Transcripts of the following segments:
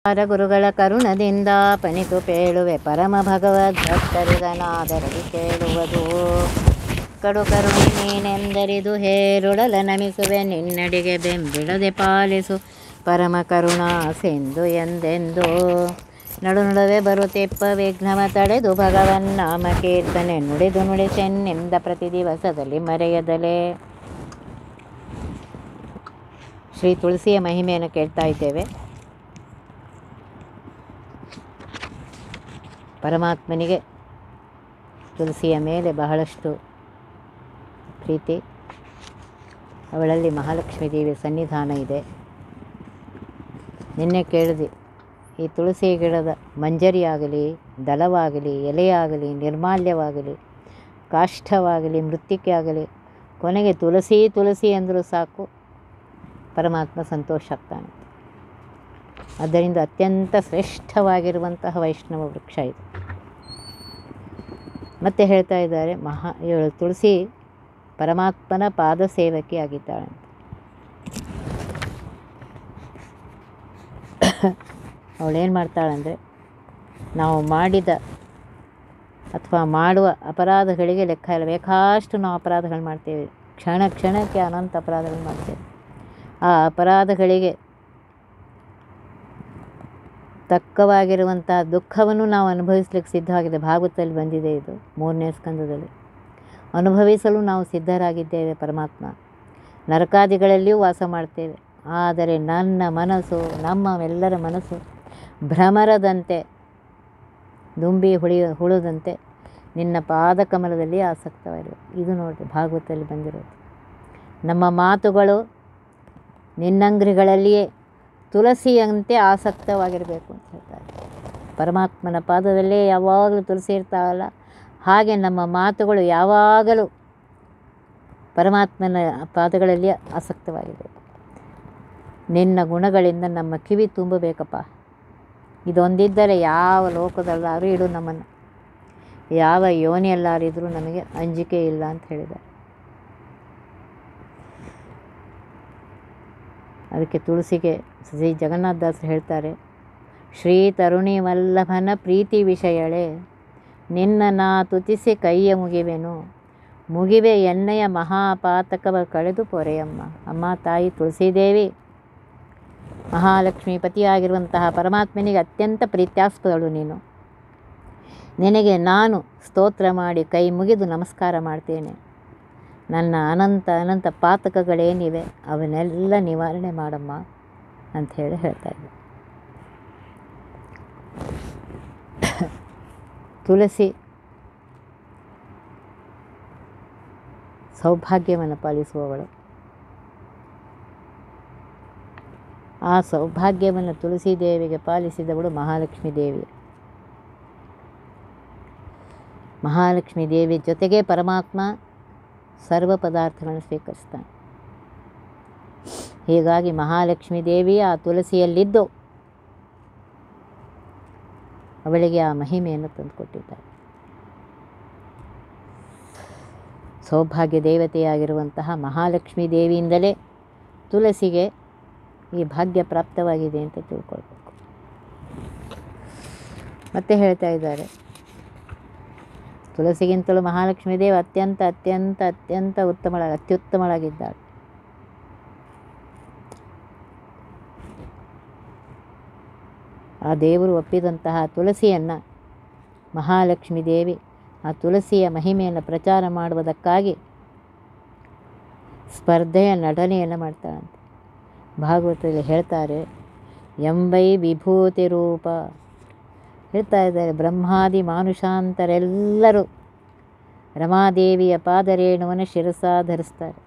ಆರ ಗುರುಗಳ ಕರುಣದಿಂದ ಪಣಿತು ಪೇಳುವೆ ಪರಮ ಭಗವದ್ ಭಕ್ತರಿದನಾದರದಿ ಕೇಳುವುದು ಕಡು ಕರುಣೆ ನೀನೆಂದರಿದು ಹೇರುಳಲ ನಮಿಸುವೆ ನಿನ್ನಡಿಗೆ ಬೆಂಬಿಡದೆ ಪಾಲಿಸು ಪರಮ ಕರುಣಾ ಸಿಂಧು ಎಂದೆಂದು ನಡು ನಡುವೆ ಬರುತ್ತಿಪ್ಪ ವಿಘ್ನವ ತಡೆದು ಭಗವನ್ ನಾಮ ಕೀರ್ತನೆ ನುಡಿದು ನುಡಿಸೆನ್ನೆಂದ ಪ್ರತಿ ದಿವಸದಲ್ಲಿ ಮರೆಯದಲೇ ಶ್ರೀ ತುಳಸಿಯ ಮಹಿಮೆಯನ್ನು ಕೇಳ್ತಾ ಇದ್ದೇವೆ ಪರಮಾತ್ಮನಿಗೆ ತುಳಸಿಯ ಮೇಲೆ ಬಹಳಷ್ಟು ಪ್ರೀತಿ ಅವಳಲ್ಲಿ ಮಹಾಲಕ್ಷ್ಮೀ ದೇವಿಯ ಸನ್ನಿಧಾನ ಇದೆ ನಿನ್ನೆ ಕೇಳಿದೆ ಈ ತುಳಸಿ ಗಿಡದ ಮಂಜರಿಯಾಗಲಿ ದಳವಾಗಲಿ ಎಲೆಯಾಗಲಿ ನಿರ್ಮಾಲ್ಯವಾಗಲಿ ಕಾಷ್ಠವಾಗಲಿ ಮೃತ್ತಿಕೆ ಆಗಲಿ ಕೊನೆಗೆ ತುಳಸಿ ತುಳಸಿ ಅಂದರೂ ಸಾಕು ಪರಮಾತ್ಮ ಸಂತೋಷ ಆಗ್ತಾನೆ ಆದ್ದರಿಂದ ಅತ್ಯಂತ ಶ್ರೇಷ್ಠವಾಗಿರುವಂತಹ ವೈಷ್ಣವ ವೃಕ್ಷ ಇದು ಮತ್ತೆ ಹೇಳ್ತಾ ಇದ್ದಾರೆ ಮಹಾ ಇವಳು ತುಳಸಿ ಪರಮಾತ್ಮನ ಪಾದ ಸೇವಕಿ ಆಗಿದ್ದಾಳೆ ಅಂತ ಅವಳೇನು ಮಾಡ್ತಾಳಂದರೆ ನಾವು ಮಾಡಿದ ಅಥವಾ ಮಾಡುವ ಅಪರಾಧಗಳಿಗೆ ಲೆಕ್ಕ ಇಲ್ಲ ಬೇಕಾಷ್ಟು ನಾವು ಅಪರಾಧಗಳು ಮಾಡ್ತೇವೆ ಕ್ಷಣ ಕ್ಷಣಕ್ಕೆ ಅನಂತ ಅಪರಾಧಗಳು ಮಾಡ್ತೇವೆ ಆ ಅಪರಾಧಗಳಿಗೆ ತಕ್ಕವಾಗಿರುವಂತಹ ದುಃಖವನ್ನು ನಾವು ಅನುಭವಿಸ್ಲಿಕ್ಕೆ ಸಿದ್ಧವಾಗಿದೆ ಭಾಗವತದಲ್ಲಿ ಬಂದಿದೆ ಇದು ಮೂರನೇ ಸ್ಕಂದದಲ್ಲಿ ಅನುಭವಿಸಲು ನಾವು ಸಿದ್ಧರಾಗಿದ್ದೇವೆ ಪರಮಾತ್ಮ ನರಕಾದಿಗಳಲ್ಲಿಯೂ ವಾಸ ಮಾಡ್ತೇವೆ ಆದರೆ ನನ್ನ ಮನಸ್ಸು ನಮ್ಮವೆಲ್ಲರ ಮನಸ್ಸು ಭ್ರಮರದಂತೆ ದುಂಬಿ ಹುಳಿ ಹುಳುದಂತೆ ನಿನ್ನ ಪಾದಕಮಲದಲ್ಲಿ ಆಸಕ್ತವಾಗಿವೆ ಇದು ನೋಡಿ ಭಾಗವತದಲ್ಲಿ ಬಂದಿರೋದು ನಮ್ಮ ಮಾತುಗಳು ನಿನ್ನಂಗ್ರಿಗಳಲ್ಲಿಯೇ ತುಳಸಿಯಂತೆ ಆಸಕ್ತವಾಗಿರಬೇಕು ಅಂತ ಹೇಳ್ತಾರೆ ಪರಮಾತ್ಮನ ಪಾದದಲ್ಲೇ ಯಾವಾಗಲೂ ತುಳಸಿ ಇರ್ತಾವಲ್ಲ ಹಾಗೆ ನಮ್ಮ ಮಾತುಗಳು ಯಾವಾಗಲೂ ಪರಮಾತ್ಮನ ಪಾದಗಳಲ್ಲಿ ಆಸಕ್ತವಾಗಿದೆ ನಿನ್ನ ಗುಣಗಳಿಂದ ನಮ್ಮ ಕಿವಿ ತುಂಬಬೇಕಪ್ಪ ಇದೊಂದಿದ್ದರೆ ಯಾವ ಲೋಕದಲ್ಲಾರು ಇಡು ನಮ್ಮನ್ನು ಯಾವ ಯೋನಿಯಲ್ಲಾರಿದ್ರೂ ನಮಗೆ ಅಂಜಿಕೆ ಇಲ್ಲ ಅಂತ ಹೇಳಿದ್ದಾರೆ ಅದಕ್ಕೆ ತುಳಸಿಗೆ ಶ್ರೀ ಜಗನ್ನಾಥದಾಸರು ಹೇಳ್ತಾರೆ ಶ್ರೀ ತರುಣಿ ವಲ್ಲಭನ ಪ್ರೀತಿ ವಿಷಯಳೆ ನಿನ್ನ ನಾ ತುತಿಸಿ ಕೈಯ ಮುಗಿವೆನು ಮುಗಿವೆ ಎಣ್ಣೆಯ ಮಹಾಪಾತಕವ ಕಳೆದು ಪೊರೆಯಮ್ಮ ಅಮ್ಮ ತಾಯಿ ತುಳಸಿದೇವಿ ಮಹಾಲಕ್ಷ್ಮೀ ಪತಿಯಾಗಿರುವಂತಹ ಪರಮಾತ್ಮನಿಗೆ ಅತ್ಯಂತ ಪ್ರೀತ್ಯಾಸ್ಪದಳು ನೀನು ನಿನಗೆ ನಾನು ಸ್ತೋತ್ರ ಮಾಡಿ ಕೈ ಮುಗಿದು ನಮಸ್ಕಾರ ಮಾಡ್ತೇನೆ ನನ್ನ ಅನಂತ ಅನಂತ ಪಾತಕಗಳೇನಿವೆ ಅವನ್ನೆಲ್ಲ ನಿವಾರಣೆ ಮಾಡಮ್ಮ ಅಂತ ಹೇಳಿ ಹೇಳ್ತಾ ಇದ್ದೆ ತುಳಸಿ ಸೌಭಾಗ್ಯವನ್ನು ಪಾಲಿಸುವವಳು ಆ ಸೌಭಾಗ್ಯವನ್ನು ತುಳಸಿ ದೇವಿಗೆ ಪಾಲಿಸಿದವಳು ಮಹಾಲಕ್ಷ್ಮೀ ದೇವಿ ಮಹಾಲಕ್ಷ್ಮೀ ದೇವಿ ಜೊತೆಗೆ ಪರಮಾತ್ಮ ಸರ್ವ ಪದಾರ್ಥಗಳನ್ನು ಸ್ವೀಕರಿಸ್ತಾನೆ ಹೀಗಾಗಿ ಮಹಾಲಕ್ಷ್ಮೀ ದೇವಿ ಆ ತುಳಸಿಯಲ್ಲಿದ್ದು ಅವಳಿಗೆ ಆ ಮಹಿಮೆಯನ್ನು ತಂದುಕೊಟ್ಟಿದ್ದಾರೆ ಸೌಭಾಗ್ಯ ದೇವತೆಯಾಗಿರುವಂತಹ ಮಹಾಲಕ್ಷ್ಮೀ ದೇವಿಯಿಂದಲೇ ತುಳಸಿಗೆ ಈ ಭಾಗ್ಯ ಪ್ರಾಪ್ತವಾಗಿದೆ ಅಂತ ತಿಳ್ಕೊಳ್ಬೇಕು ಮತ್ತೆ ಹೇಳ್ತಾ ಇದ್ದಾರೆ ತುಳಸಿಗಿಂತಲೂ ಮಹಾಲಕ್ಷ್ಮೀ ದೇವಿ ಅತ್ಯಂತ ಅತ್ಯಂತ ಅತ್ಯಂತ ಉತ್ತಮಳ ಅತ್ಯುತ್ತಮಳಾಗಿದ್ದಾಳೆ ಆ ದೇವರು ಒಪ್ಪಿದಂತಹ ತುಳಸಿಯನ್ನು ಮಹಾಲಕ್ಷ್ಮೀ ದೇವಿ ಆ ತುಳಸಿಯ ಮಹಿಮೆಯನ್ನು ಪ್ರಚಾರ ಮಾಡುವುದಕ್ಕಾಗಿ ಸ್ಪರ್ಧೆಯ ನಟನೆಯನ್ನು ಮಾಡ್ತಾಳಂತೆ ಭಾಗವತದಲ್ಲಿ ಹೇಳ್ತಾರೆ ಎಂಬೈ ವಿಭೂತಿ ರೂಪ ಹೇಳ್ತಾ ಇದ್ದಾರೆ ಬ್ರಹ್ಮಾದಿ ಮಾನುಷಾಂತರೆಲ್ಲರೂ ರಮಾದೇವಿಯ ಪಾದರೇಣುವನ್ನು ಶಿರಸ ಧರಿಸ್ತಾರೆ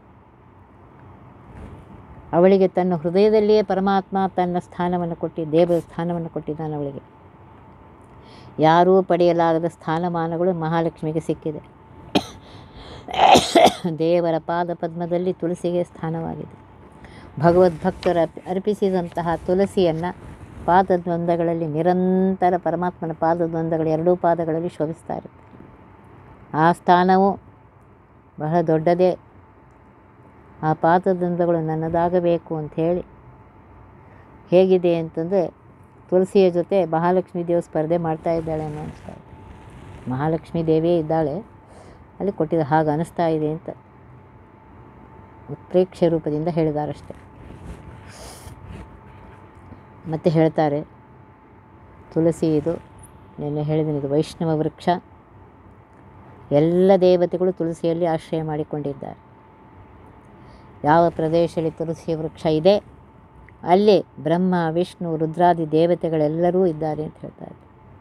ಅವಳಿಗೆ ತನ್ನ ಹೃದಯದಲ್ಲಿಯೇ ಪರಮಾತ್ಮ ತನ್ನ ಸ್ಥಾನವನ್ನು ಕೊಟ್ಟಿ ದೇವರ ಸ್ಥಾನವನ್ನು ಕೊಟ್ಟಿದ್ದಾನೆ ಅವಳಿಗೆ ಯಾರೂ ಪಡೆಯಲಾಗದ ಸ್ಥಾನಮಾನಗಳು ಮಹಾಲಕ್ಷ್ಮಿಗೆ ಸಿಕ್ಕಿದೆ ದೇವರ ಪಾದ ಪದ್ಮದಲ್ಲಿ ತುಳಸಿಗೆ ಸ್ಥಾನವಾಗಿದೆ ಭಗವದ್ಭಕ್ತರು ಅರ್ಪಿಸಿದಂತಹ ತುಳಸಿಯನ್ನು ಪಾದದ್ವಂದಗಳಲ್ಲಿ ನಿರಂತರ ಪರಮಾತ್ಮನ ಪಾದದ್ವಂದಗಳು ಎರಡೂ ಪಾದಗಳಲ್ಲಿ ಶೋಭಿಸ್ತಾ ಇರುತ್ತೆ ಆ ಸ್ಥಾನವು ಬಹಳ ದೊಡ್ಡದೇ ಆ ಪಾದದ್ವಂದಗಳು ನನ್ನದಾಗಬೇಕು ಅಂಥೇಳಿ ಹೇಗಿದೆ ಅಂತಂದರೆ ತುಳಸಿಯ ಜೊತೆ ಮಹಾಲಕ್ಷ್ಮೀ ದೇವ ಸ್ಪರ್ಧೆ ಮಾಡ್ತಾ ಇದ್ದಾಳೆ ಅನ್ನೋ ಅನಿಸ್ತಾ ಇದೆ ಮಹಾಲಕ್ಷ್ಮೀ ದೇವಿಯೇ ಇದ್ದಾಳೆ ಅಲ್ಲಿ ಕೊಟ್ಟಿದ್ದ ಹಾಗೆ ಅನಿಸ್ತಾ ಇದೆ ಅಂತ ಉತ್ಪ್ರೇಕ್ಷೆ ರೂಪದಿಂದ ಹೇಳಿದಾರಷ್ಟೆ ಮತ್ತೆ ಹೇಳ್ತಾರೆ ತುಳಸಿ ಇದು ನಿನ್ನೆ ಹೇಳಿದ್ದೀನಿ ಇದು ವೈಷ್ಣವ ವೃಕ್ಷ ಎಲ್ಲ ದೇವತೆಗಳು ತುಳಸಿಯಲ್ಲಿ ಆಶ್ರಯ ಮಾಡಿಕೊಂಡಿದ್ದಾರೆ ಯಾವ ಪ್ರದೇಶದಲ್ಲಿ ತುಳಸಿ ವೃಕ್ಷ ಇದೆ ಅಲ್ಲಿ ಬ್ರಹ್ಮ ವಿಷ್ಣು ರುದ್ರಾದಿ ದೇವತೆಗಳೆಲ್ಲರೂ ಇದ್ದಾರೆ ಅಂತ ಹೇಳ್ತಾರೆ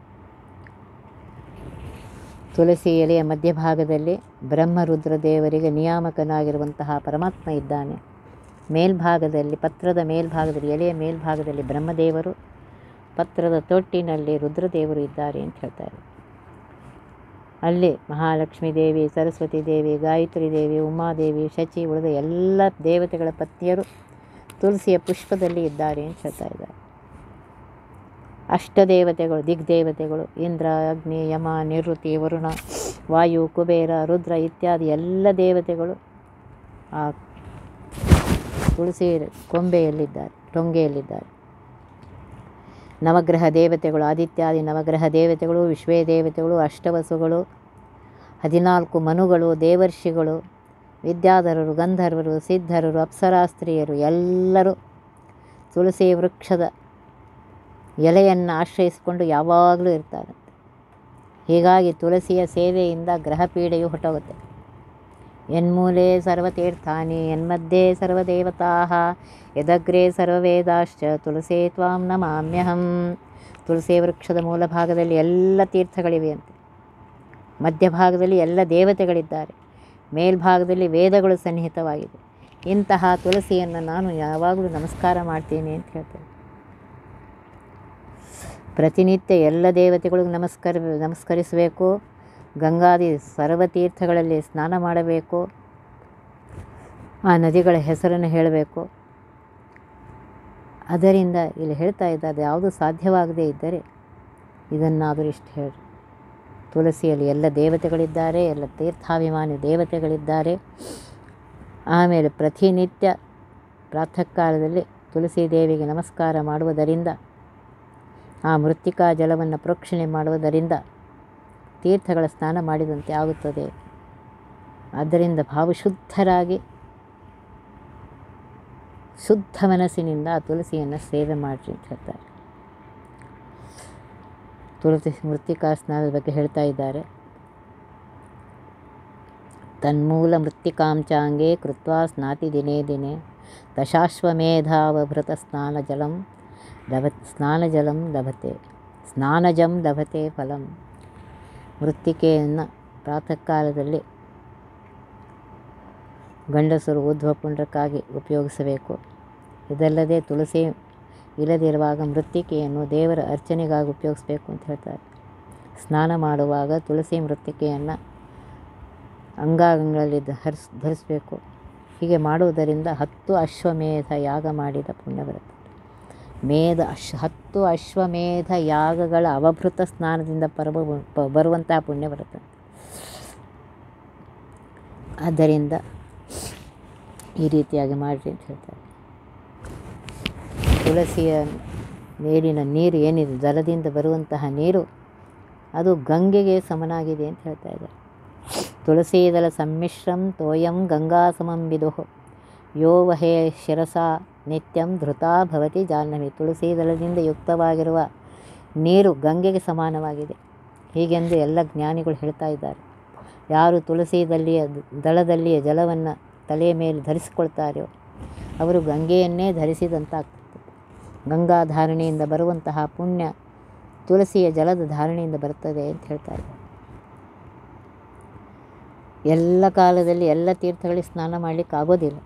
ತುಳಸಿ ಎಲೆಯ ಮಧ್ಯಭಾಗದಲ್ಲಿ ಬ್ರಹ್ಮರುದ್ರ ದೇವರಿಗೆ ನಿಯಾಮಕನಾಗಿರುವಂತಹ ಪರಮಾತ್ಮ ಇದ್ದಾನೆ ಮೇಲ್ಭಾಗದಲ್ಲಿ ಪತ್ರದ ಮೇಲ್ಭಾಗದಲ್ಲಿ ಎಲೆಯ ಮೇಲ್ಭಾಗದಲ್ಲಿ ಬ್ರಹ್ಮದೇವರು ಪತ್ರದ ತೊಟ್ಟಿನಲ್ಲಿ ರುದ್ರದೇವರು ಇದ್ದಾರೆ ಅಂತ ಹೇಳ್ತಾರೆ ಅಲ್ಲಿ ಮಹಾಲಕ್ಷ್ಮೀ ದೇವಿ ಸರಸ್ವತಿ ದೇವಿ ಗಾಯತ್ರಿ ದೇವಿ ಉಮಾದೇವಿ ಶಚಿ ಉಳಿದ ಎಲ್ಲ ದೇವತೆಗಳ ಪತ್ನಿಯರು ತುಳಸಿಯ ಪುಷ್ಪದಲ್ಲಿ ಇದ್ದಾರೆ ಅಂತ ಹೇಳ್ತಾ ಇದ್ದಾರೆ ಅಷ್ಟದೇವತೆಗಳು ದಿಗ್ದೇವತೆಗಳು ಇಂದ್ರ ಅಗ್ನಿ ಯಮ ನಿವೃತ್ತಿ ವರುಣ ವಾಯು ಕುಬೇರ ರುದ್ರ ಇತ್ಯಾದಿ ಎಲ್ಲ ದೇವತೆಗಳು ಆ ತುಳಸಿ ಕೊಂಬೆಯಲ್ಲಿದ್ದಾರೆ ಟೊಂಗೆಯಲ್ಲಿದ್ದಾರೆ ನವಗ್ರಹ ದೇವತೆಗಳು ಆದಿತ್ಯಾದಿ ನವಗ್ರಹ ದೇವತೆಗಳು ವಿಶ್ವೇ ದೇವತೆಗಳು ಅಷ್ಟವಸುಗಳು ಹದಿನಾಲ್ಕು ಮನುಗಳು ದೇವರ್ಷಿಗಳು ವಿದ್ಯಾಧರರು ಗಂಧರ್ವರು ಸಿದ್ಧರರು ಅಪ್ಸರಾಸ್ತ್ರೀಯರು ಎಲ್ಲರೂ ತುಳಸಿ ವೃಕ್ಷದ ಎಲೆಯನ್ನು ಆಶ್ರಯಿಸಿಕೊಂಡು ಯಾವಾಗಲೂ ಇರ್ತಾರಂತೆ ಹೀಗಾಗಿ ತುಳಸಿಯ ಸೇವೆಯಿಂದ ಗ್ರಹಪೀಡೆಯು ಹೊಟ್ಟೋಗುತ್ತೆ ಯನ್ಮೂಲೆ ಸರ್ವತೀರ್ಥಾನಿ ಯನ್ಮಧ್ಯೆ ಸರ್ವದೇವತಾ ಯದಗ್ರೆ ಸರ್ವವೇದಾಶ್ಚ ತುಳಸೇ ತ್ವಾಂ ನಮಾಮ್ಯಹಂ ತುಳಸಿ ವೃಕ್ಷದ ಮೂಲ ಭಾಗದಲ್ಲಿ ಎಲ್ಲ ತೀರ್ಥಗಳಿವೆ ಅಂತೆ ಮಧ್ಯಭಾಗದಲ್ಲಿ ಎಲ್ಲ ದೇವತೆಗಳಿದ್ದಾರೆ ಮೇಲ್ಭಾಗದಲ್ಲಿ ವೇದಗಳು ಸನ್ನಿಹಿತವಾಗಿದೆ ಇಂತಹ ತುಳಸಿಯನ್ನು ನಾನು ಯಾವಾಗಲೂ ನಮಸ್ಕಾರ ಮಾಡ್ತೀನಿ ಅಂತ ಹೇಳ್ತೇನೆ ಪ್ರತಿನಿತ್ಯ ಎಲ್ಲ ದೇವತೆಗಳಿಗೂ ನಮಸ್ಕಾರ ನಮಸ್ಕರಿಸಬೇಕು ಗಂಗಾದಿ ಸರ್ವತೀರ್ಥಗಳಲ್ಲಿ ಸ್ನಾನ ಮಾಡಬೇಕು ಆ ನದಿಗಳ ಹೆಸರನ್ನು ಹೇಳಬೇಕು ಅದರಿಂದ ಇಲ್ಲಿ ಹೇಳ್ತಾ ಇದ್ದಾರೆ ಯಾವುದು ಸಾಧ್ಯವಾಗದೇ ಇದ್ದರೆ ಇದನ್ನಾದರೂ ಇಷ್ಟು ಹೇಳಿ ತುಳಸಿಯಲ್ಲಿ ಎಲ್ಲ ದೇವತೆಗಳಿದ್ದಾರೆ ಎಲ್ಲ ತೀರ್ಥಾಭಿಮಾನಿ ದೇವತೆಗಳಿದ್ದಾರೆ ಆಮೇಲೆ ಪ್ರತಿನಿತ್ಯ ಪ್ರಾತಃ ಕಾಲದಲ್ಲಿ ತುಳಸಿ ದೇವಿಗೆ ನಮಸ್ಕಾರ ಮಾಡುವುದರಿಂದ ಆ ಮೃತ್ತಿಕಾ ಜಲವನ್ನು ಪ್ರೋಕ್ಷಣೆ ಮಾಡುವುದರಿಂದ ತೀರ್ಥಗಳ ಸ್ನಾನ ಮಾಡಿದಂತೆ ಆಗುತ್ತದೆ ಆದ್ದರಿಂದ ಭಾವಶುದ್ಧರಾಗಿ ಶುದ್ಧ ಮನಸ್ಸಿನಿಂದ ಆ ತುಳಸಿಯನ್ನು ಸೇವೆ ಮಾಡಿರಿ ಅಂತ ಹೇಳ್ತಾರೆ ತುಳಸಿ ಮೃತ್ತಿಕಾ ಸ್ನಾನದ ಬಗ್ಗೆ ಹೇಳ್ತಾ ಇದ್ದಾರೆ ತನ್ಮೂಲ ಮೃತ್ತಿಕಾಂಚಾಂಗೆ ಕೃತ್ವಾ ಸ್ನಾತಿ ದಿನೇ ದಿನೇ ದಶಾಶ್ವಮೇಧಾವಭೃತ ಸ್ನಾನಜಲಂ ಲಭ ಸ್ನಾನಜಲಂ ಲಭತೆ ಸ್ನಾನಜಂ ಲಭತೆ ಫಲಂ ಮೃತ್ತಿಕೆಯನ್ನು ಪ್ರಾತಃ ಕಾಲದಲ್ಲಿ ಗಂಡಸರು ಊರ್ಧ್ವಪುಂಡ್ರಕ್ಕಾಗಿ ಉಪಯೋಗಿಸಬೇಕು ಇದಲ್ಲದೆ ತುಳಸಿ ಇಲ್ಲದಿರುವಾಗ ಮೃತ್ತಿಕೆಯನ್ನು ದೇವರ ಅರ್ಚನೆಗಾಗಿ ಉಪಯೋಗಿಸಬೇಕು ಅಂತ ಹೇಳ್ತಾರೆ ಸ್ನಾನ ಮಾಡುವಾಗ ತುಳಸಿ ಮೃತ್ತಿಕೆಯನ್ನು ಅಂಗಾಂಗಗಳಲ್ಲಿ ಧರಿಸ್ ಧರಿಸಬೇಕು ಹೀಗೆ ಮಾಡುವುದರಿಂದ ಹತ್ತು ಅಶ್ವಮೇಧ ಯಾಗ ಮಾಡಿದ ಪುಣ್ಯ ಬರುತ್ತೆ ಮೇಧ ಅಶ್ ಹತ್ತು ಅಶ್ವಮೇಧ ಯಾಗಗಳ ಅವಭೃತ ಸ್ನಾನದಿಂದ ಪರಬ ಪ- ಬರುವಂತಹ ಪುಣ್ಯ ಬರುತ್ತೆ ಆದ್ದರಿಂದ ಈ ರೀತಿಯಾಗಿ ಮಾಡಿರಿ ಅಂತ ಹೇಳ್ತಾರೆ ತುಳಸಿಯ ಮೇಲಿನ ನೀರು ಏನಿದೆ ಜಲದಿಂದ ಬರುವಂತಹ ನೀರು ಅದು ಗಂಗೆಗೆ ಸಮನಾಗಿದೆ ಅಂತ ಹೇಳ್ತಾ ಇದ್ದಾರೆ ತುಳಸೀದಲ ಸಮ್ಮಿಶ್ರಂ ತೋಯಂ ಗಂಗಾ ಸಮಂ ವಿದುಹು ಯೋ ವಹೇ ಶಿರಸ ನಿತ್ಯಂ ಧೃತಾ ಭವತಿ ಜಾಹ್ನವಿ ತುಳಸಿ ದಳದಿಂದ ಯುಕ್ತವಾಗಿರುವ ನೀರು ಗಂಗೆಗೆ ಸಮಾನವಾಗಿದೆ ಹೀಗೆಂದು ಎಲ್ಲ ಜ್ಞಾನಿಗಳು ಹೇಳ್ತಾ ಇದ್ದಾರೆ ಯಾರು ತುಳಸಿದಲ್ಲಿಯ ದಳದಲ್ಲಿಯ ಜಲವನ್ನು ತಲೆಯ ಮೇಲೆ ಧರಿಸಿಕೊಳ್ತಾರೆಯೋ ಅವರು ಗಂಗೆಯನ್ನೇ ಧರಿಸಿದಂತಾಗ್ತದೆ ಗಂಗಾ ಧಾರಣೆಯಿಂದ ಬರುವಂತಹ ಪುಣ್ಯ ತುಳಸಿಯ ಜಲದ ಧಾರಣೆಯಿಂದ ಬರ್ತದೆ ಅಂತ ಹೇಳ್ತಾ ಇದ್ದಾರೆ ಎಲ್ಲ ಕಾಲದಲ್ಲಿ ಎಲ್ಲ ತೀರ್ಥಗಳಿಗೆ ಸ್ನಾನ ಮಾಡಲಿಕ್ಕೆ ಆಗೋದಿಲ್ಲ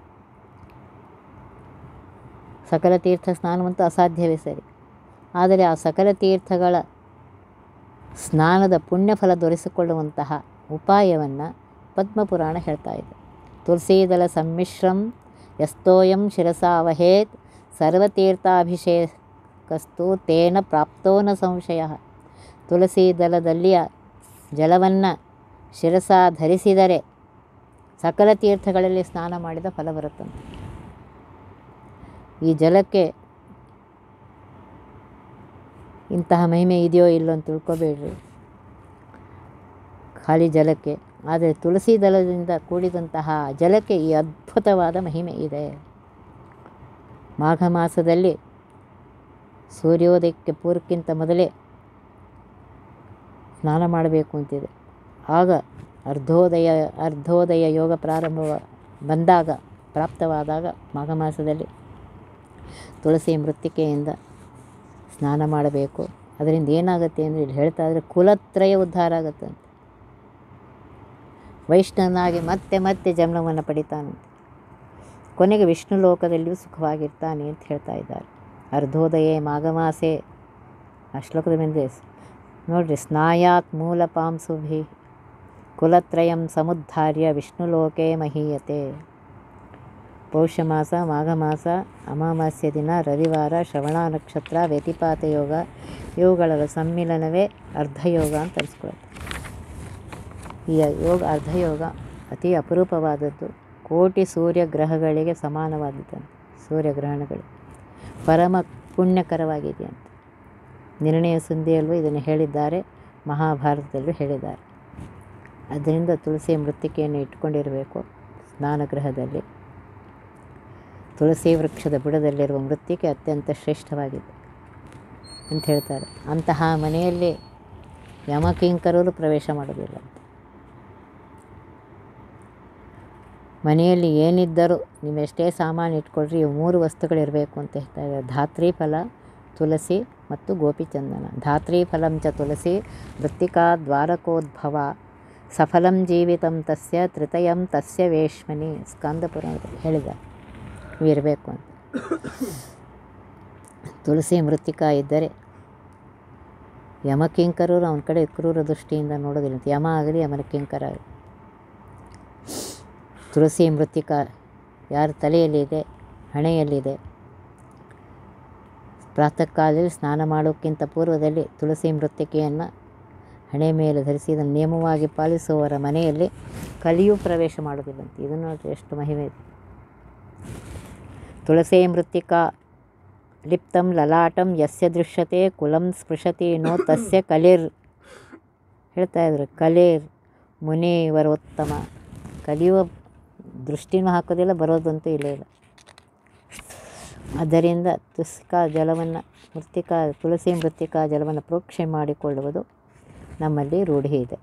ಸಕಲ ತೀರ್ಥ ಸ್ನಾನವಂತೂ ಅಸಾಧ್ಯವೇ ಸರಿ ಆದರೆ ಆ ಸಕಲ ತೀರ್ಥಗಳ ಸ್ನಾನದ ಪುಣ್ಯಫಲ ದೊರೆಸಿಕೊಳ್ಳುವಂತಹ ಉಪಾಯವನ್ನು ಪದ್ಮಪುರಾಣ ಹೇಳ್ತಾ ಇದೆ ತುಳಸೀದಲ ಸಮ್ಮಿಶ್ರಂ ಯಸ್ತೋಯಂ ಶಿರಸಾವಹೇತ್ ಸರ್ವತೀರ್ಥಾಭಿಷೇಕಸ್ತು ತೇನ ಪ್ರಾಪ್ತೋ ನ ಸಂಶಯ ತುಳಸಿ ದಲದಲ್ಲಿಯ ಜಲವನ್ನು ಶಿರಸ ಧರಿಸಿದರೆ ಸಕಲ ತೀರ್ಥಗಳಲ್ಲಿ ಸ್ನಾನ ಮಾಡಿದ ಫಲ ಬರುತ್ತಂತೆ ಈ ಜಲಕ್ಕೆ ಇಂತಹ ಮಹಿಮೆ ಇದೆಯೋ ಇಲ್ಲೋ ಅಂತ ತಿಳ್ಕೊಬೇಡ್ರಿ ಖಾಲಿ ಜಲಕ್ಕೆ ಆದರೆ ತುಳಸಿ ದಳದಿಂದ ಕೂಡಿದಂತಹ ಜಲಕ್ಕೆ ಈ ಅದ್ಭುತವಾದ ಮಹಿಮೆ ಇದೆ ಮಾಘ ಮಾಸದಲ್ಲಿ ಸೂರ್ಯೋದಯಕ್ಕೆ ಪೂರ್ವಕ್ಕಿಂತ ಮೊದಲೇ ಸ್ನಾನ ಮಾಡಬೇಕು ಅಂತಿದೆ ಆಗ ಅರ್ಧೋದಯ ಅರ್ಧೋದಯ ಯೋಗ ಪ್ರಾರಂಭ ಬಂದಾಗ ಪ್ರಾಪ್ತವಾದಾಗ ಮಾಘ ಮಾಸದಲ್ಲಿ ತುಳಸಿ ಮೃತ್ತಿಕೆಯಿಂದ ಸ್ನಾನ ಮಾಡಬೇಕು ಅದರಿಂದ ಏನಾಗುತ್ತೆ ಅಂದರೆ ಇಲ್ಲಿ ಹೇಳ್ತಾ ಇದ್ರೆ ಕುಲತ್ರಯ ಉದ್ಧಾರ ಆಗುತ್ತೆ ಅಂತ ವೈಷ್ಣವನಾಗಿ ಮತ್ತೆ ಮತ್ತೆ ಜನ್ಮವನ್ನು ಪಡಿತಾನಂತೆ ಕೊನೆಗೆ ವಿಷ್ಣು ಲೋಕದಲ್ಲಿಯೂ ಸುಖವಾಗಿರ್ತಾನೆ ಅಂತ ಹೇಳ್ತಾ ಇದ್ದಾರೆ ಅರ್ಧೋದಯೇ ಮಾಘಮಾಸೆ ಆ ಶ್ಲೋಕದ ಮೇಲೆ ನೋಡ್ರಿ ಸ್ನಾಯಾತ್ ಮೂಲ ಪಾಂಸುಭಿ ಕುಲತ್ರಯಂ ಸಮುದ್ಧಾರ್ಯ ವಿಷ್ಣುಲೋಕೆ ಮಹೀಯತೆ ಪೌಷ ಮಾಸ ಮಾಘ ಮಾಸ ಅಮಾವಾಸ್ಯ ದಿನ ರವಿವಾರ ಶ್ರವಣ ನಕ್ಷತ್ರ ವ್ಯತಿಪಾತ ಯೋಗ ಇವುಗಳ ಸಮ್ಮಿಲನವೇ ಅರ್ಧಯೋಗ ಅಂತ ಅನಿಸ್ಕೊಳುತ್ತೆ ಈ ಯೋಗ ಅರ್ಧಯೋಗ ಅತಿ ಅಪರೂಪವಾದದ್ದು ಕೋಟಿ ಸೂರ್ಯಗ್ರಹಗಳಿಗೆ ಸಮಾನವಾದದ್ದು ಸೂರ್ಯಗ್ರಹಣಗಳು ಪರಮ ಪುಣ್ಯಕರವಾಗಿದೆ ಅಂತ ನಿರ್ಣಯ ಸಂಧಿಯಲ್ಲೂ ಇದನ್ನು ಹೇಳಿದ್ದಾರೆ ಮಹಾಭಾರತದಲ್ಲೂ ಹೇಳಿದ್ದಾರೆ ಅದರಿಂದ ತುಳಸಿ ಮೃತ್ತಿಕೆಯನ್ನು ಇಟ್ಕೊಂಡಿರಬೇಕು ಸ್ನಾನಗೃಹದಲ್ಲಿ ತುಳಸಿ ವೃಕ್ಷದ ಬುಡದಲ್ಲಿರುವ ಮೃತ್ತಿಕೆ ಅತ್ಯಂತ ಶ್ರೇಷ್ಠವಾಗಿದೆ ಅಂತ ಹೇಳ್ತಾರೆ ಅಂತಹ ಮನೆಯಲ್ಲಿ ಯಮಕಿಂಕರರು ಪ್ರವೇಶ ಮಾಡೋದಿಲ್ಲ ಅಂತ ಮನೆಯಲ್ಲಿ ಏನಿದ್ದರೂ ನೀವು ಎಷ್ಟೇ ಸಾಮಾನು ಇಟ್ಕೊಳ್ರಿ ಇವು ಮೂರು ವಸ್ತುಗಳಿರಬೇಕು ಅಂತ ಹೇಳ್ತಾ ಇದ್ದಾರೆ ಧಾತ್ರಿ ಫಲ ತುಳಸಿ ಮತ್ತು ಗೋಪಿಚಂದನ ಧಾತ್ರಿ ಫಲಂ ಚ ತುಳಸಿ ಮೃತ್ತಿಕಾ ದ್ವಾರಕೋದ್ಭವ ಸಫಲಂ ಜೀವಿತಂ ತಸ್ಯ ತೃತಯಂ ತಸ್ಯ ವೇಶ್ಮನಿ ಸ್ಕಂದ ಪುರಾಣದಲ್ಲಿ ಹೇಳಿದ್ದಾರೆ ಇವು ಇರಬೇಕು ಅಂತ ತುಳಸಿ ಮೃತ್ತಿಕಾ ಇದ್ದರೆ ಯಮಕಿಂಕರರು ಅವನ ಕಡೆ ಕ್ರೂರ ದೃಷ್ಟಿಯಿಂದ ನೋಡೋದಿಲ್ಲ ಅಂತ ಯಮ ಆಗಲಿ ಯಮನ ಕಿಂಕರ ಆಗಲಿ ತುಳಸಿ ಮೃತ್ತಿಕಾ ಯಾರ ತಲೆಯಲ್ಲಿದೆ ಹಣೆಯಲ್ಲಿದೆ ಪ್ರಾತಃ ಕಾಲದಲ್ಲಿ ಸ್ನಾನ ಮಾಡೋಕ್ಕಿಂತ ಪೂರ್ವದಲ್ಲಿ ತುಳಸಿ ಮೃತ್ತಿಕೆಯನ್ನು ಹಣೆ ಮೇಲೆ ಧರಿಸಿ ಇದನ್ನು ನಿಯಮವಾಗಿ ಪಾಲಿಸುವವರ ಮನೆಯಲ್ಲಿ ಕಲಿಯೂ ಪ್ರವೇಶ ಮಾಡೋದಿಲ್ಲಂತೆ ಇದು ನೋಡಿರಿ ಎಷ್ಟು ಮಹಿಮೆ ಇದೆ ತುಳಸಿ ಮೃತ್ತಿಕಾ ಲಿಪ್ತಂ ಲಲಾಟಂ ಯಸ್ಯ ದೃಶ್ಯತೆ ಕುಲಂ ಸ್ಪೃಶತಿ ನೋ ತಸ್ಯ ಕಲಿರ್ ಹೇಳ್ತಾ ಇದ್ರು ಕಲೇರ್ ಮುನಿವರೋತ್ತಮ ಕಲಿಯುವ ದೃಷ್ಟಿನೂ ಹಾಕೋದಿಲ್ಲ ಬರೋದಂತೂ ಇಲ್ಲೇ ಇಲ್ಲ ಆದ್ದರಿಂದ ತುಸ್ಕಾ ಜಲವನ್ನು ಮೃತ್ತಿಕಾ ತುಳಸಿ ಮೃತ್ತಿಕಾ ಜಲವನ್ನು ಪ್ರೋಕ್ಷೆ ಮಾಡಿಕೊಳ್ಳುವುದು ನಮ್ಮಲ್ಲಿ ರೂಢಿ ಇದೆ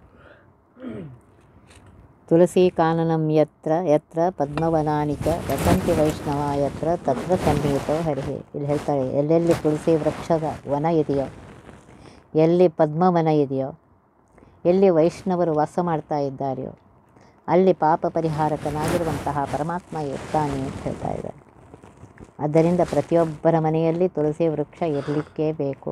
ತುಳಸಿ ಕಾನನಂ ಯತ್ರ ಯತ್ರ ಪದ್ಮವನಾನಿ ಚ ವಸಂತಿ ವೈಷ್ಣವ ಯತ್ರ ತತ್ರ ಸನ್ನಿಹಿತೋ ಹರಿಹಿ ಇಲ್ಲಿ ಹೇಳ್ತಾರೆ ಎಲ್ಲೆಲ್ಲಿ ತುಳಸಿ ವೃಕ್ಷದ ವನ ಇದೆಯೋ ಎಲ್ಲಿ ಪದ್ಮವನ ಇದೆಯೋ ಎಲ್ಲಿ ವೈಷ್ಣವರು ವಾಸ ಮಾಡ್ತಾ ಇದ್ದಾರೆಯೋ ಅಲ್ಲಿ ಪಾಪ ಪರಿಹಾರಕನಾಗಿರುವಂತಹ ಪರಮಾತ್ಮ ಇರ್ತಾನೆ ಅಂತ ಹೇಳ್ತಾ ಇದ್ದಾರೆ ಆದ್ದರಿಂದ ಪ್ರತಿಯೊಬ್ಬರ ಮನೆಯಲ್ಲಿ ತುಳಸಿ ವೃಕ್ಷ ಇರಲಿಕ್ಕೇ ಬೇಕು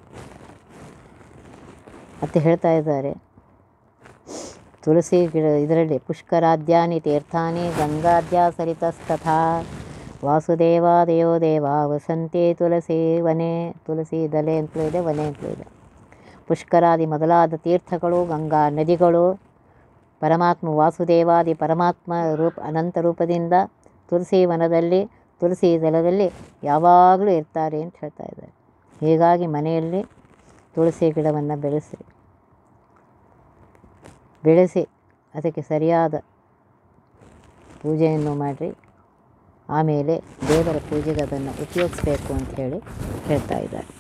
ಅಂತ ಹೇಳ್ತಾ ಇದ್ದಾರೆ ತುಳಸಿ ಗಿಡ ಇದರಲ್ಲಿ ಪುಷ್ಕರಾದ್ಯಾನಿ ತೀರ್ಥಾನಿ ಗಂಗಾದ್ಯ ಸರಿತಸ್ತಥಾ ವಾಸುದೇವಾದಯೋ ದೇವ ವಸಂತಿ ತುಳಸಿ ವನೆ ತುಳಸಿ ದಲೆ ಅಂತಲೂ ಇದೆ ವನೆ ಅಂತಲೂ ಇದೆ ಪುಷ್ಕರಾದಿ ಮೊದಲಾದ ತೀರ್ಥಗಳು ಗಂಗಾ ನದಿಗಳು ಪರಮಾತ್ಮ ವಾಸುದೇವಾದಿ ಪರಮಾತ್ಮ ರೂಪ ಅನಂತ ರೂಪದಿಂದ ತುಳಸಿ ವನದಲ್ಲಿ ತುಳಸಿ ದಳದಲ್ಲಿ ಯಾವಾಗಲೂ ಇರ್ತಾರೆ ಅಂತ ಹೇಳ್ತಾ ಇದ್ದಾರೆ ಹೀಗಾಗಿ ಮನೆಯಲ್ಲಿ ತುಳಸಿ ಗಿಡವನ್ನು ಬೆಳೆಸಿ ಬೆಳೆಸಿ ಅದಕ್ಕೆ ಸರಿಯಾದ ಪೂಜೆಯನ್ನು ಮಾಡಿರಿ ಆಮೇಲೆ ದೇವರ ಪೂಜೆಗೆ ಅದನ್ನು ಉಪಯೋಗಿಸ್ಬೇಕು ಅಂತ ಹೇಳಿ ಹೇಳ್ತಾ ಇದ್ದಾರೆ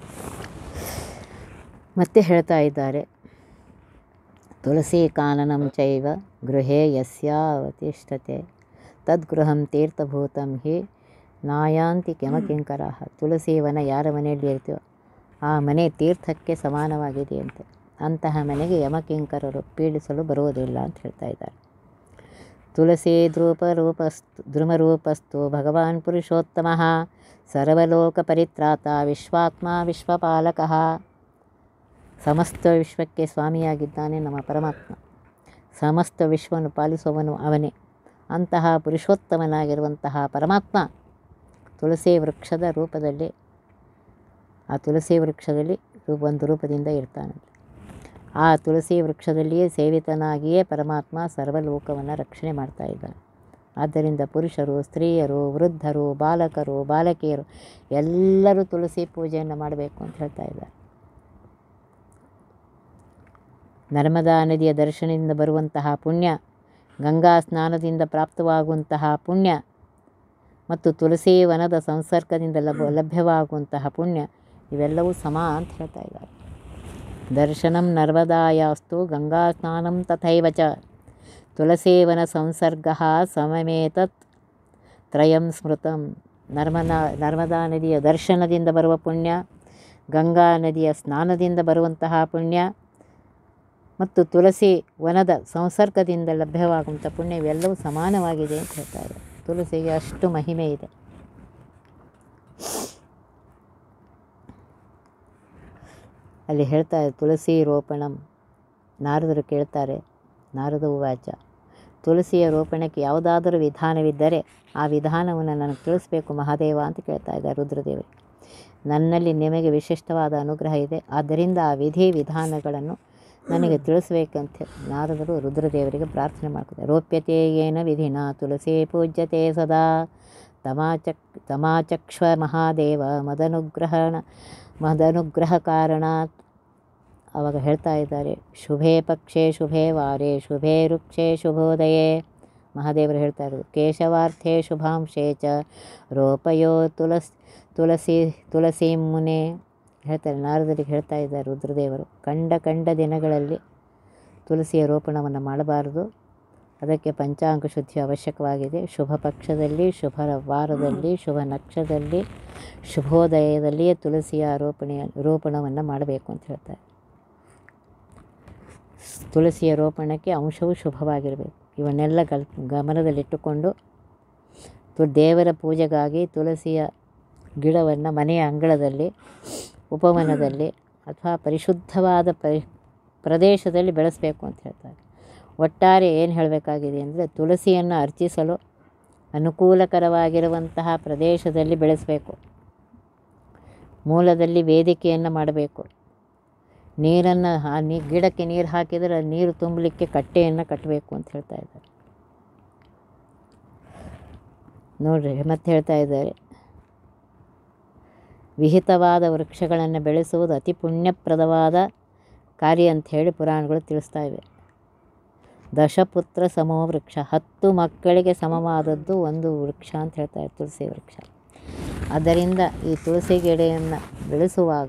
ಮತ್ತೆ ಹೇಳ್ತಾ ಇದ್ದಾರೆ ತುಳಸಿ ಕಾನನಂ ಚೈವ ಗೃಹೇ ಯಸ್ಯಾವತಿಷ್ಠತೆ ತದ್ಗೃಹಂ ತೀರ್ಥಭೂತಂ ಹಿ ನಾಯಾಂತಿ ಕೆಮಕಿಂಕರಾಹ ತುಳಸಿ ವನ ಯಾರ ಮನೆಯಲ್ಲಿ ಇರ್ತೀವೋ ಆ ಮನೆ ತೀರ್ಥಕ್ಕೆ ಸಮಾನವಾಗಿದೆ ಅಂತ ಅಂತಹ ಮನೆಗೆ ಯಮಕಿಂಕರರು ಪೀಡಿಸಲು ಬರುವುದಿಲ್ಲ ಅಂತ ಹೇಳ್ತಾ ಇದ್ದಾರೆ ತುಳಸಿ ಧ್ರೂಪ ರೂಪಸ್ತು ಧ್ರುಮರೂಪಸ್ತು ಭಗವಾನ್ ಪುರುಷೋತ್ತಮ ಸರ್ವಲೋಕ ಪರಿತ್ರಾತ ವಿಶ್ವಾತ್ಮ ವಿಶ್ವಪಾಲಕಃ ಸಮಸ್ತ ವಿಶ್ವಕ್ಕೆ ಸ್ವಾಮಿಯಾಗಿದ್ದಾನೆ ನಮ್ಮ ಪರಮಾತ್ಮ ಸಮಸ್ತ ವಿಶ್ವವನ್ನು ಪಾಲಿಸುವವನು ಅವನೇ ಅಂತಹ ಪುರುಷೋತ್ತಮನಾಗಿರುವಂತಹ ಪರಮಾತ್ಮ ತುಳಸಿ ವೃಕ್ಷದ ರೂಪದಲ್ಲಿ ಆ ತುಳಸಿ ವೃಕ್ಷದಲ್ಲಿ ರೂ- ಒಂದು ರೂಪದಿಂದ ಇರ್ತಾನಂತೆ ಆ ತುಳಸಿ ವೃಕ್ಷದಲ್ಲಿಯೇ ಸೇವಿತನಾಗಿಯೇ ಪರಮಾತ್ಮ ಸರ್ವಲೋಕವನ್ನು ರಕ್ಷಣೆ ಮಾಡ್ತಾ ಇದ್ದಾನೆ ಆದ್ದರಿಂದ ಪುರುಷರು ಸ್ತ್ರೀಯರು ವೃದ್ಧರು ಬಾಲಕರು ಬಾಲಕಿಯರು ಎಲ್ಲರೂ ತುಳಸಿ ಪೂಜೆಯನ್ನು ಮಾಡಬೇಕು ಅಂತ ಹೇಳ್ತಾ ಇದ್ದಾರೆ ನರ್ಮದಾ ನದಿಯ ದರ್ಶನದಿಂದ ಬರುವಂತಹ ಪುಣ್ಯ ಗಂಗಾ ಸ್ನಾನದಿಂದ ಪ್ರಾಪ್ತವಾಗುವಂತಹ ಪುಣ್ಯ ಮತ್ತು ತುಳಸಿ ವನದ ಸಂಸರ್ಗದಿಂದ ಲಭ ಲಭ್ಯವಾಗುವಂತಹ ಪುಣ್ಯ ಇವೆಲ್ಲವೂ ಸಮ ಅಂತ ಹೇಳ್ತಾ ಇದ್ದಾರೆ ದರ್ಶನಂ ನರ್ಮದಾಯಾಸ್ತು ಗಂಗಾ ಸ್ನಾನಂ ತಥೈವ ಚ ತುಳಸೀವನ ಸಂಸರ್ಗ ಸಮಮೇತತ್ ತ್ರಯಂ ಸ್ಮೃತಂ ನರ್ಮದಾ ನರ್ಮದಾ ನದಿಯ ದರ್ಶನದಿಂದ ಬರುವ ಪುಣ್ಯ ಗಂಗಾ ನದಿಯ ಸ್ನಾನದಿಂದ ಬರುವಂತಹ ಪುಣ್ಯ ಮತ್ತು ತುಳಸಿ ವನದ ಸಂಸರ್ಗದಿಂದ ಲಭ್ಯವಾಗುವಂಥ ಪುಣ್ಯ ಇವೆಲ್ಲವೂ ಸಮಾನವಾಗಿದೆ ಅಂತ ಹೇಳ್ತಾರೆ ತುಳಸಿಗೆ ಅಷ್ಟು ಮಹಿಮೆ ಇದೆ ಅಲ್ಲಿ ಹೇಳ್ತಾರೆ ತುಳಸಿ ರೋಪಣಂ ನಾರದರು ಕೇಳ್ತಾರೆ ನಾರದ ಉವಾಚ ತುಳಸಿಯ ರೋಪಣಕ್ಕೆ ಯಾವುದಾದರೂ ವಿಧಾನವಿದ್ದರೆ ಆ ವಿಧಾನವನ್ನು ನನಗೆ ತಿಳಿಸ್ಬೇಕು ಮಹಾದೇವ ಅಂತ ಕೇಳ್ತಾ ಇದ್ದಾರೆ ರುದ್ರದೇವರು ನನ್ನಲ್ಲಿ ನಿಮಗೆ ವಿಶಿಷ್ಟವಾದ ಅನುಗ್ರಹ ಇದೆ ಆದ್ದರಿಂದ ಆ ವಿಧಿ ವಿಧಾನಗಳನ್ನು ನನಗೆ ತಿಳಿಸ್ಬೇಕಂತ ನಾರದರು ರುದ್ರದೇವರಿಗೆ ಪ್ರಾರ್ಥನೆ ಮಾಡ್ತಾರೆ ರೋಪ್ಯತೆ ಏನ ವಿಧಿನ ತುಳಸಿ ಪೂಜ್ಯತೆ ಸದಾ ತಮಾಚಕ್ ತಮಾಚಕ್ಷ್ವ ಮಹಾದೇವ ಮದನುಗ್ರಹಣ ಮದನುಗ್ರಹ ಕಾರಣಾತ್ ಆವಾಗ ಹೇಳ್ತಾ ಇದ್ದಾರೆ ಶುಭೇ ಪಕ್ಷೆ ಶುಭೇ ವಾರೆ ಶುಭೇ ವೃಕ್ಷೆ ಶುಭೋದಯೇ ಮಹಾದೇವರು ಹೇಳ್ತಾ ಇರೋದು ಕೇಶವಾರ್ಥೆ ಶುಭಾಂಶೇ ಚ ರೋಪಯೋ ತುಳಸ್ ತುಳಸಿ ತುಳಸಿ ಮುನೆ ಹೇಳ್ತಾರೆ ನಾರದರಿಗೆ ಹೇಳ್ತಾ ಇದ್ದಾರೆ ರುದ್ರದೇವರು ಕಂಡ ಕಂಡ ದಿನಗಳಲ್ಲಿ ತುಳಸಿಯ ರೋಪಣವನ್ನು ಮಾಡಬಾರದು ಅದಕ್ಕೆ ಪಂಚಾಂಗ ಶುದ್ಧಿ ಅವಶ್ಯಕವಾಗಿದೆ ಶುಭ ಪಕ್ಷದಲ್ಲಿ ಶುಭ ವಾರದಲ್ಲಿ ಶುಭ ನಕ್ಷದಲ್ಲಿ ಶುಭೋದಯದಲ್ಲಿಯೇ ತುಳಸಿಯ ರೋಪಣೆಯ ರೋಪಣವನ್ನು ಮಾಡಬೇಕು ಅಂತ ಹೇಳ್ತಾರೆ ತುಳಸಿಯ ರೋಪಣಕ್ಕೆ ಅಂಶವು ಶುಭವಾಗಿರಬೇಕು ಇವನ್ನೆಲ್ಲ ಗಲ್ ಗಮನದಲ್ಲಿಟ್ಟುಕೊಂಡು ತು ದೇವರ ಪೂಜೆಗಾಗಿ ತುಳಸಿಯ ಗಿಡವನ್ನು ಮನೆಯ ಅಂಗಳದಲ್ಲಿ ಉಪವನದಲ್ಲಿ ಅಥವಾ ಪರಿಶುದ್ಧವಾದ ಪರಿ ಪ್ರದೇಶದಲ್ಲಿ ಬೆಳೆಸಬೇಕು ಅಂತ ಹೇಳ್ತಾರೆ ಒಟ್ಟಾರೆ ಏನು ಹೇಳಬೇಕಾಗಿದೆ ಅಂದರೆ ತುಳಸಿಯನ್ನು ಅರ್ಚಿಸಲು ಅನುಕೂಲಕರವಾಗಿರುವಂತಹ ಪ್ರದೇಶದಲ್ಲಿ ಬೆಳೆಸಬೇಕು ಮೂಲದಲ್ಲಿ ವೇದಿಕೆಯನ್ನು ಮಾಡಬೇಕು ನೀರನ್ನು ಆ ನೀ ಗಿಡಕ್ಕೆ ನೀರು ಹಾಕಿದರೆ ನೀರು ತುಂಬಲಿಕ್ಕೆ ಕಟ್ಟೆಯನ್ನು ಕಟ್ಟಬೇಕು ಅಂತ ಹೇಳ್ತಾ ಇದ್ದಾರೆ ನೋಡ್ರಿ ಮತ್ತೆ ಹೇಳ್ತಾ ಇದ್ದಾರೆ ವಿಹಿತವಾದ ವೃಕ್ಷಗಳನ್ನು ಬೆಳೆಸುವುದು ಅತಿ ಪುಣ್ಯಪ್ರದವಾದ ಕಾರ್ಯ ಅಂತ ಹೇಳಿ ಪುರಾಣಗಳು ತಿಳಿಸ್ತಾ ಇವೆ ದಶಪುತ್ರ ಸಮೋ ವೃಕ್ಷ ಹತ್ತು ಮಕ್ಕಳಿಗೆ ಸಮವಾದದ್ದು ಒಂದು ವೃಕ್ಷ ಅಂತ ಹೇಳ್ತಾರೆ ತುಳಸಿ ವೃಕ್ಷ ಆದ್ದರಿಂದ ಈ ತುಳಸಿ ಗಿಡೆಯನ್ನು ಬೆಳೆಸುವಾಗ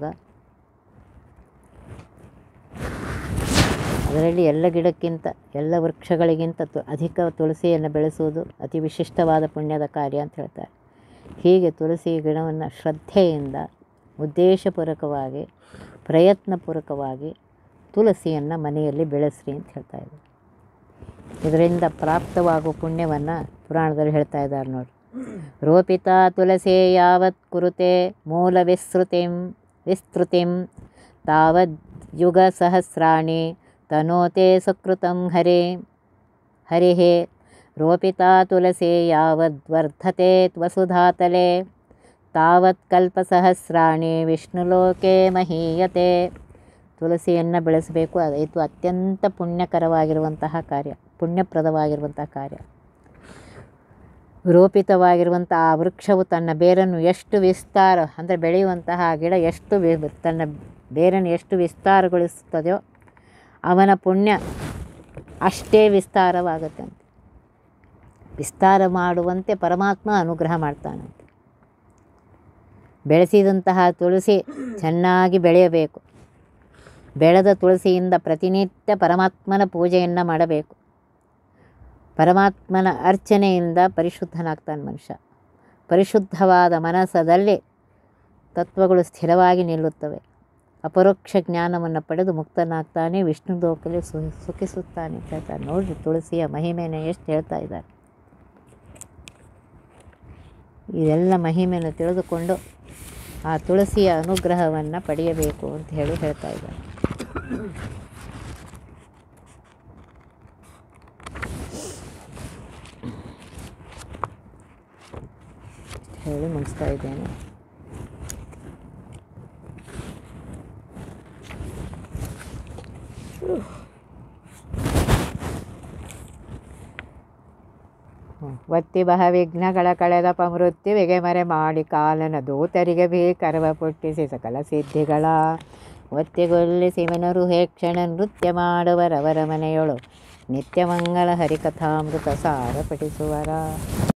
ಅದರಲ್ಲಿ ಎಲ್ಲ ಗಿಡಕ್ಕಿಂತ ಎಲ್ಲ ವೃಕ್ಷಗಳಿಗಿಂತ ತು ಅಧಿಕ ತುಳಸಿಯನ್ನು ಬೆಳೆಸುವುದು ಅತಿ ವಿಶಿಷ್ಟವಾದ ಪುಣ್ಯದ ಕಾರ್ಯ ಅಂತ ಹೇಳ್ತಾರೆ ಹೀಗೆ ತುಳಸಿ ಗಿಡವನ್ನು ಶ್ರದ್ಧೆಯಿಂದ ಉದ್ದೇಶಪೂರ್ವಕವಾಗಿ ಪ್ರಯತ್ನಪೂರ್ವಕವಾಗಿ ತುಳಸಿಯನ್ನು ಮನೆಯಲ್ಲಿ ಬೆಳೆಸ್ರಿ ಅಂತ ಹೇಳ್ತಾ ಇದ್ದಾರೆ ಇದರಿಂದ ಪ್ರಾಪ್ತವಾಗುವ ಪುಣ್ಯವನ್ನು ಪುರಾಣದಲ್ಲಿ ಹೇಳ್ತಾ ಇದ್ದಾರೆ ನೋಡಿ ರೋಪಿತ ತುಳಸೇ ಯಾವತ್ ಕುರುತೆ ಮೂಲ ವಿಸ್ತೃತಿಂ ವಿಸ್ತೃತಿಂ ತಾವದ್ ಯುಗ ಸಹಸ್ರಾಣಿ ತನೋತೆ ಸುಕೃತಂ ಹರೇ ಹರಿಃ ರೋಪಿತಾ ತುಳಸೇ ಯಾವದ್ವರ್ಧತೆ ವಸುಧಾತಲೆ ತಾವತ್ ಕಲ್ಪಸಹಸ್ರಾಣಿ ವಿಷ್ಣುಲೋಕೆ ಮಹೀಯತೆ ತುಳಸಿಯನ್ನು ಬೆಳೆಸಬೇಕು ಅದು ಇದು ಅತ್ಯಂತ ಪುಣ್ಯಕರವಾಗಿರುವಂತಹ ಕಾರ್ಯ ಪುಣ್ಯಪ್ರದವಾಗಿರುವಂತಹ ಕಾರ್ಯ ರೋಪಿತವಾಗಿರುವಂಥ ಆ ವೃಕ್ಷವು ತನ್ನ ಬೇರನ್ನು ಎಷ್ಟು ವಿಸ್ತಾರ ಅಂದರೆ ಬೆಳೆಯುವಂತಹ ಆ ಗಿಡ ಎಷ್ಟು ವಿ- ತನ್ನ ಬೇರನ್ನು ಎಷ್ಟು ವಿಸ್ತಾರಗೊಳಿಸುತ್ತದೆಯೋ ಅವನ ಪುಣ್ಯ ಅಷ್ಟೇ ವಿಸ್ತಾರವಾಗುತ್ತಂತೆ ವಿಸ್ತಾರ ಮಾಡುವಂತೆ ಪರಮಾತ್ಮ ಅನುಗ್ರಹ ಮಾಡ್ತಾನಂತೆ ಬೆಳೆಸಿದಂತಹ ತುಳಸಿ ಚೆನ್ನಾಗಿ ಬೆಳೆಯಬೇಕು ಬೆಳೆದ ತುಳಸಿಯಿಂದ ಪ್ರತಿನಿತ್ಯ ಪರಮಾತ್ಮನ ಪೂಜೆಯನ್ನು ಮಾಡಬೇಕು ಪರಮಾತ್ಮನ ಅರ್ಚನೆಯಿಂದ ಪರಿಶುದ್ಧನಾಗ್ತಾನೆ ಮನುಷ್ಯ ಪರಿಶುದ್ಧವಾದ ಮನಸ್ಸದಲ್ಲಿ ತತ್ವಗಳು ಸ್ಥಿರವಾಗಿ ನಿಲ್ಲುತ್ತವೆ ಅಪರೋಕ್ಷ ಜ್ಞಾನವನ್ನು ಪಡೆದು ಮುಕ್ತನಾಗ್ತಾನೆ ವಿಷ್ಣು ಲೋಕದಲ್ಲಿ ಸು ಸುಖಿಸುತ್ತಾನೆ ಅಂತ ಹೇಳ್ತಾರೆ ನೋಡ್ರಿ ತುಳಸಿಯ ಮಹಿಮೆನ ಎಷ್ಟು ಹೇಳ್ತಾ ಇದ್ದಾರೆ ಇದೆಲ್ಲ ಮಹಿಮೆಯನ್ನು ತಿಳಿದುಕೊಂಡು ಆ ತುಳಸಿಯ ಅನುಗ್ರಹವನ್ನು ಪಡೆಯಬೇಕು ಅಂತ ಹೇಳಿ ಹೇಳ್ತಾ ಇದ್ದಾರೆ ಹೇಳಿ ಮುಗಿಸ್ತಾ ಇದ್ದೇನೆ ಹ್ಮ್. ಒತ್ತಿ ಬಹ ವಿಘ್ನಗಳ ಕಳೆದ ಪಮೃತ್ಯುವಿಗೆ ಮರೆ ಮಾಡಿ ಕಾಲನ ದೂತರಿಗೆ ಭೀಕರವ ಪುಟ್ಟಿಸಿ ಸಕಲ ಸಿದ್ಧಿಗಳ ಒತ್ತೆಗೊಲ್ಲಿಸಿ ಮನರು ಹೇ ಕ್ಷಣ ನೃತ್ಯ ಮಾಡುವರವರ ಮನೆಯೊಳು ನಿತ್ಯ ಮಂಗಳ ಹರಿಕಥಾಮೃತ ಸಾರ ಪಠಿಸುವರ